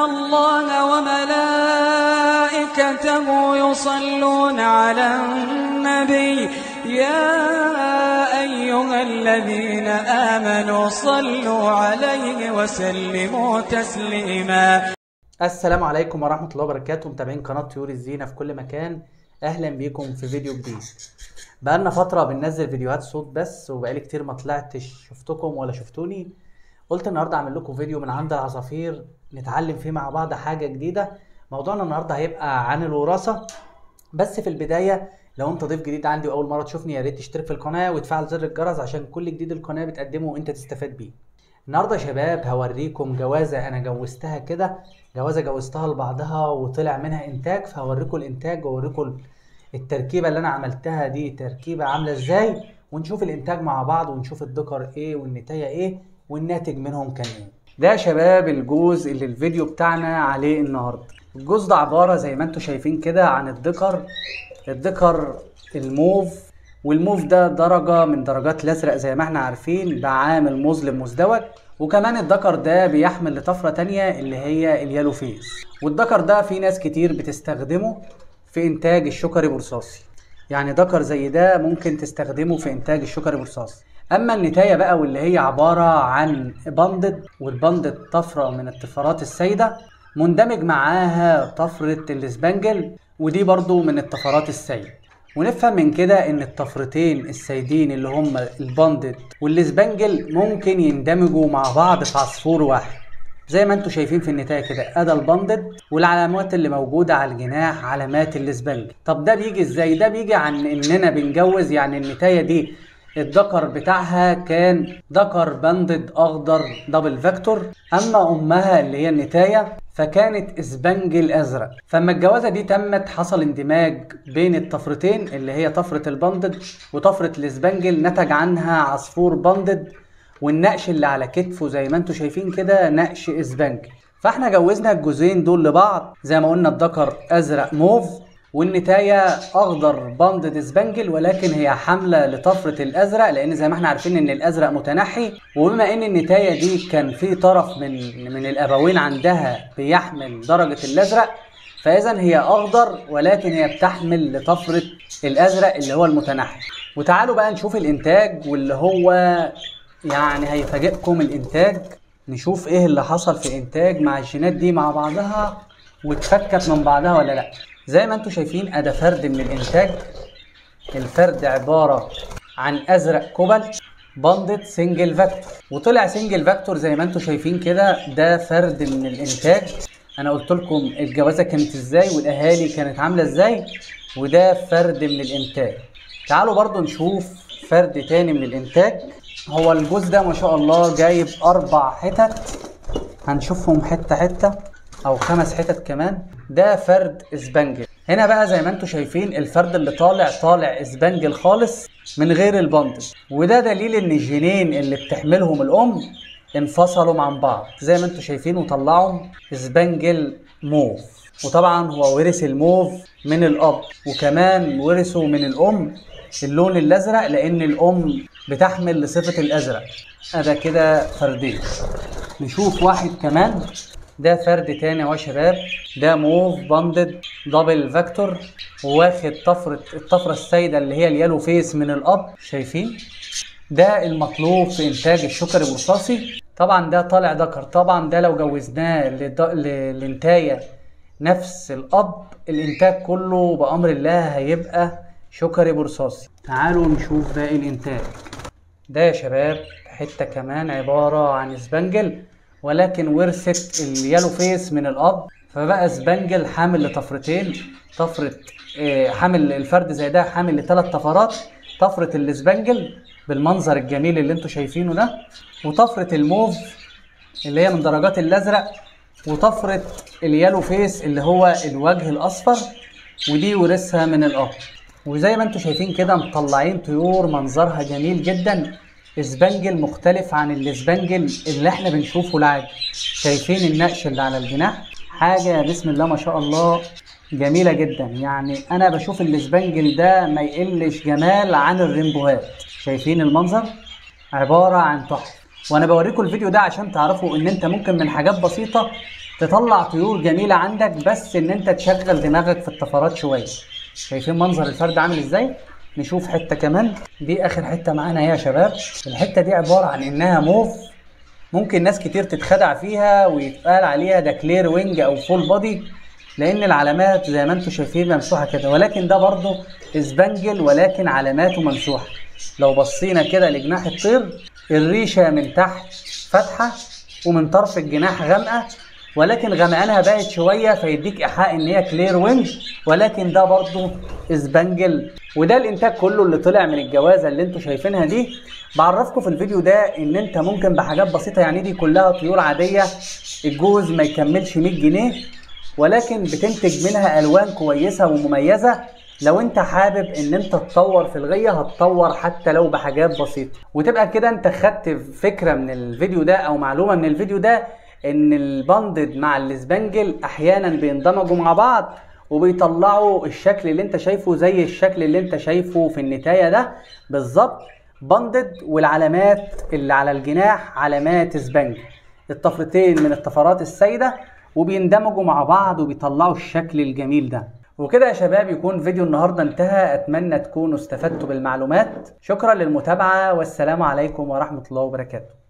الله وملائكته يصلون على النبي يا أيها الذين آمنوا صلوا عليه وسلموا تسليما السلام عليكم ورحمة الله وبركاته متابعين قناة طيور الزينة في كل مكان أهلا بيكم في فيديو جديد بقالنا فترة بننزل فيديوهات صوت بس وبقالي كتير ما طلعتش شفتكم ولا شفتوني قلت النهاردة أعمل لكم فيديو من عند العصافير نتعلم فيه مع بعض حاجة جديدة موضوعنا النهاردة هيبقى عن الوراثة بس في البداية لو انت ضيف جديد عندي واول مره تشوفني يا ريت تشترك في القناه وتفعل زر الجرس عشان كل جديد القناه بتقدمه وانت تستفاد بيه النهارده يا شباب هوريكم جوازه انا جوزتها كده جوازه جوزتها لبعضها وطلع منها انتاج فهوريكم الانتاج واوريكم التركيبه اللي انا عملتها دي تركيبه عامله ازاي ونشوف الانتاج مع بعض ونشوف الذكر ايه والنتايه ايه والناتج منهم كان ايه ده يا شباب الجوز اللي الفيديو بتاعنا عليه النهارده الجوز ده عباره زي ما انتم شايفين كده عن الذكر الذكر الموف والموف ده درجة من درجات الأزرق زي ما احنا عارفين ده عامل مظلم مزدوج وكمان الذكر ده بيحمل لطفرة تانية اللي هي اليالو فيس والذكر ده في ناس كتير بتستخدمه في إنتاج الشكري برصاصي يعني ذكر زي ده ممكن تستخدمه في إنتاج الشكري برصاصي أما النتاية بقى واللي هي عبارة عن بندد والبندد طفرة من الطفرات السيدة مندمج معاها طفرة الاسبانجل ودي برضو من الطفرات السيد ونفهم من كده ان الطفرتين السيدين اللي هم الباندد والاسبانجل ممكن يندمجوا مع بعض في عصفور واحد زي ما انتم شايفين في النتاية كده ادى الباندد والعلامات اللي موجودة على الجناح علامات الاسبانجل طب ده بيجي ازاي ده بيجي عن اننا بنجوز يعني النتاية دي الذكر بتاعها كان ذكر بندد اخضر دبل فيكتور اما امها اللي هي النتايه فكانت اسبنجل ازرق فلما الجوازه دي تمت حصل اندماج بين الطفرتين اللي هي طفره البندد وطفره الاسبنجل نتج عنها عصفور بندد والنقش اللي على كتفه زي ما انتم شايفين كده نقش اسبنجل فاحنا جوزنا الجوزين دول لبعض زي ما قلنا الذكر ازرق موف والنتاية أخضر باندد سبنجل ولكن هي حاملة لطفرة الأزرق لأن زي ما احنا عارفين إن الأزرق متنحي وبما إن النتاية دي كان في طرف من من الأبوين عندها بيحمل درجة الأزرق فإذا هي أخضر ولكن هي بتحمل لطفرة الأزرق اللي هو المتنحي وتعالوا بقى نشوف الإنتاج واللي هو يعني هيفاجئكم الإنتاج نشوف إيه اللي حصل في الإنتاج مع الجينات دي مع بعضها واتفكت من بعضها ولا لأ زي ما انتم شايفين ادي فرد من الانتاج الفرد عبارة عن ازرق كوبالت بندد سنجل فاكتور وطلع سنجل فاكتور زي ما انتم شايفين كده ده فرد من الانتاج انا قلت لكم الجوازه كانت ازاي والاهالي كانت عامله ازاي وده فرد من الانتاج تعالوا برضو نشوف فرد تاني من الانتاج هو الجوز ده ما شاء الله جايب اربع حتت هنشوفهم حته حته او خمس حتت كمان ده فرد اسبنجل هنا بقى زي ما انتم شايفين الفرد اللي طالع طالع اسبنجل خالص من غير البندل وده دليل ان الجينين اللي بتحملهم الام انفصلوا عن بعض زي ما انتم شايفين وطلعوا اسبنجل موف وطبعا هو ورث الموف من الاب وكمان ورثه من الام اللون الازرق لان الام بتحمل لصفه الازرق ادا كده فردين نشوف واحد كمان ده فرد تاني اهو يا شباب ده موف باندد دبل فاكتور واخد طفرة الطفرة السايدة اللي هي اليالو فيس من الأب شايفين ده المطلوب في إنتاج الشكر الرصاصي طبعا ده طالع ذكر طبعا ده لو جوزناه للإنتاية نفس الأب الإنتاج كله بأمر الله هيبقى شكري برصاصي تعالوا نشوف باقي الإنتاج ده يا شباب حتة كمان عبارة عن سبنجل ولكن ورثت اليالو فيس من الاب فبقى سبنجل حامل لطفرتين طفرة حامل الفرد زي ده حامل لثلاث طفرات طفرة السبنجل بالمنظر الجميل اللي انتوا شايفينه ده وطفرة الموف اللي هي من درجات الازرق وطفرة اليالو فيس اللي هو الوجه الاصفر ودي ورثها من الاب وزي ما انتوا شايفين كده مطلعين طيور منظرها جميل جدا اسبنجل مختلف عن الاسبنجل اللي احنا بنشوفه العادي شايفين النقش اللي على الجناح حاجه بسم الله ما شاء الله جميله جدا يعني انا بشوف الاسبنجل ده ما يقلش جمال عن الريمبوهات شايفين المنظر عباره عن تحفه وانا بوريكم الفيديو ده عشان تعرفوا ان انت ممكن من حاجات بسيطه تطلع طيور جميله عندك بس ان انت تشغل دماغك في الطفرات شويه شايفين منظر الفرد عامل ازاي نشوف حته كمان دي اخر حته معانا اهي يا شباب الحته دي عباره عن انها موف ممكن ناس كتير تتخدع فيها ويتقال عليها ده كلير وينج او فول بودي لان العلامات زي ما انتم شايفين ممسوحه كده ولكن ده برضه اسبنجل ولكن علاماته ممسوحه لو بصينا كده لجناح الطير الريشه من تحت فاتحه ومن طرف الجناح غامقه ولكن غمقانها بقت شويه فيديك ايحاء ان هي كلير وينج ولكن ده برضه اسبنجل وده الانتاج كله اللي طلع من الجوازه اللي انتوا شايفينها دي بعرفكم في الفيديو ده ان انت ممكن بحاجات بسيطه يعني دي كلها طيور عاديه الجوز ما يكملش 100 جنيه ولكن بتنتج منها الوان كويسه ومميزه لو انت حابب ان انت تطور في الغيه هتطور حتى لو بحاجات بسيطه وتبقى كده انت خدت فكره من الفيديو ده او معلومه من الفيديو ده ان الباندد مع الاسبنجل احيانا بيندمجوا مع بعض وبيطلعوا الشكل اللي انت شايفه زي الشكل اللي انت شايفه في النتايه ده بالظبط باندد والعلامات اللي على الجناح علامات اسبنجل الطفرتين من الطفرات السايده وبيندمجوا مع بعض وبيطلعوا الشكل الجميل ده وكده يا شباب يكون فيديو النهارده انتهى اتمنى تكونوا استفدتوا بالمعلومات شكرا للمتابعه والسلام عليكم ورحمه الله وبركاته